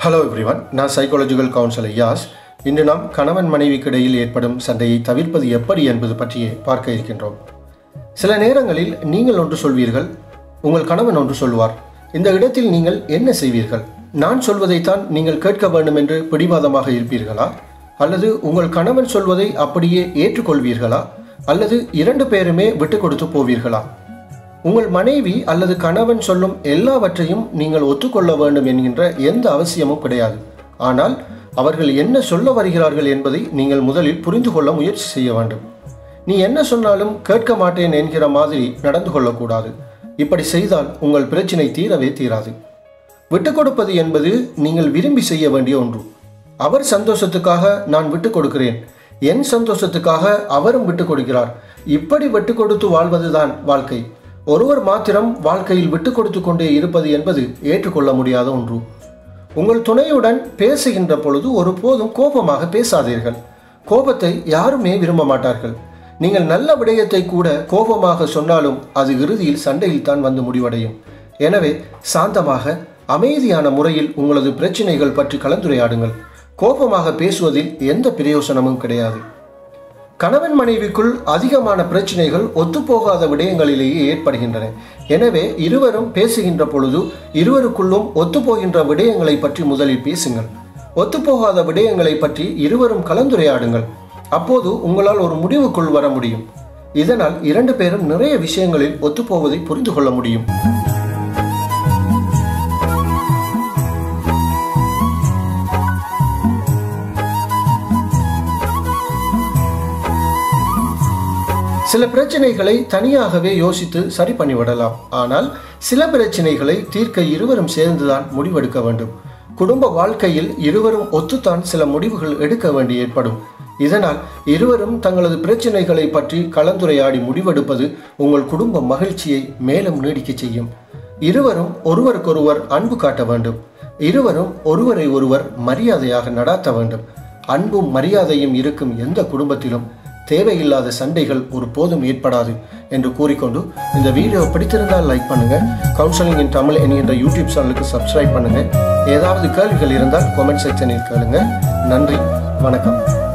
hello everyone நான் psychological counsellor as இன்று நாம் கணவன் மனைவிக்கு இடையில் ஏற்படும் சண்டையை தவிர்ப்பது எப்படி என்பது பற்றியே பார்க்க இருக்கின்றோம் சில நேரங்களில் நீங்கள் ஒன்று சொல்வீர்கள் உங்கள் கணவன் ஒன்று சொல்வார் இந்த இடத்தில் நீங்கள் என்ன செய்வீர்கள் நான் சொல்வதைத்தான் நீங்கள் கேட்க வேண்டும் என்று பிடிவாதமாக இருப்பீர்களா அல்லது உங்கள் கணவன் சொல்வதை அப்படியே ஏற்றுக்கொள்வீர்களா அல்லது இரண்டு பேருமே விட்டு கொடுத்து போவீர்களா உங்கள் மனைவி அல்லது கணவன் சொல்லும் எல்லாவற்றையும் நீங்கள் ஒத்துக்கொள்ள வேண்டும் என்கின்ற எந்த அவசியமும் கிடையாது ஆனால் அவர்கள் என்ன சொல்ல வருகிறார்கள் என்பதை நீங்கள் முதலில் புரிந்து கொள்ள முயற்சி செய்ய வேண்டும் நீ என்ன சொன்னாலும் கேட்க மாட்டேன் என்கிற மாதிரி நடந்து கொள்ளக்கூடாது இப்படி செய்தால் உங்கள் பிரச்சினை தீரவே தீராது விட்டுக் கொடுப்பது என்பது நீங்கள் விரும்பி செய்ய வேண்டிய ஒன்று அவர் சந்தோஷத்துக்காக நான் விட்டுக் கொடுக்கிறேன் என் சந்தோஷத்துக்காக அவரும் விட்டுக் கொடுக்கிறார் இப்படி விட்டுக் கொடுத்து வாழ்வதுதான் வாழ்க்கை ஒருவர் மாத்திரம் வாழ்க்கையில் விட்டுக் கொடுத்து கொண்டே இருப்பது என்பது ஏற்றுக்கொள்ள முடியாத ஒன்று உங்கள் துணையுடன் பேசுகின்ற பொழுது ஒருபோதும் கோபமாக பேசாதீர்கள் கோபத்தை யாருமே விரும்ப மாட்டார்கள் நீங்கள் நல்ல விடயத்தை கூட கோபமாக சொன்னாலும் அது இறுதியில் சண்டையில் தான் வந்து முடிவடையும் எனவே சாந்தமாக அமைதியான முறையில் உங்களது பிரச்சனைகள் பற்றி கலந்துரையாடுங்கள் கோபமாக பேசுவதில் எந்த பிரயோசனமும் கிடையாது கணவன் மனைவிக்குள் அதிகமான பிரச்சனைகள் ஒத்துப்போகாத விடயங்களிலேயே ஏற்படுகின்றன எனவே இருவரும் பேசுகின்ற பொழுது இருவருக்குள்ளும் ஒத்துப்போகின்ற விடயங்களை பற்றி முதலில் பேசுங்கள் ஒத்துப்போகாத விடயங்களை பற்றி இருவரும் கலந்துரையாடுங்கள் அப்போது உங்களால் ஒரு முடிவுக்குள் வர முடியும் இதனால் இரண்டு பேரும் நிறைய விஷயங்களில் ஒத்துப்போவதை புரிந்து கொள்ள முடியும் சில பிரச்சனைகளை தனியாகவே யோசித்து சரி பண்ணிவிடலாம் ஆனால் சில பிரச்சனைகளை தீர்க்க இருவரும் சேர்ந்துதான் முடிவெடுக்க வேண்டும் குடும்ப வாழ்க்கையில் இருவரும் ஒத்துத்தான் சில முடிவுகள் எடுக்க வேண்டி ஏற்படும் இதனால் இருவரும் தங்களது பிரச்சனைகளை பற்றி கலந்துரையாடி முடிவெடுப்பது உங்கள் குடும்ப மகிழ்ச்சியை மேலும் நீடிக்க செய்யும் இருவரும் ஒருவருக்கொருவர் அன்பு காட்ட வேண்டும் இருவரும் ஒருவரை ஒருவர் மரியாதையாக நடாத்த வேண்டும் அன்பும் மரியாதையும் இருக்கும் எந்த குடும்பத்திலும் தேவையில்லாத சண்டைகள் ஒரு போதும் ஏற்படாது என்று கூறிக்கொண்டு இந்த வீடியோ பிடித்திருந்தால் லைக் பண்ணுங்க கவுன்சிலிங் இன் தமிழ் என்கின்ற யூடியூப் சேனலுக்கு சப்ஸ்கிரைப் பண்ணுங்க ஏதாவது கேள்விகள் இருந்தால் கமெண்ட் செக்ஷனில் கேளுங்க நன்றி வணக்கம்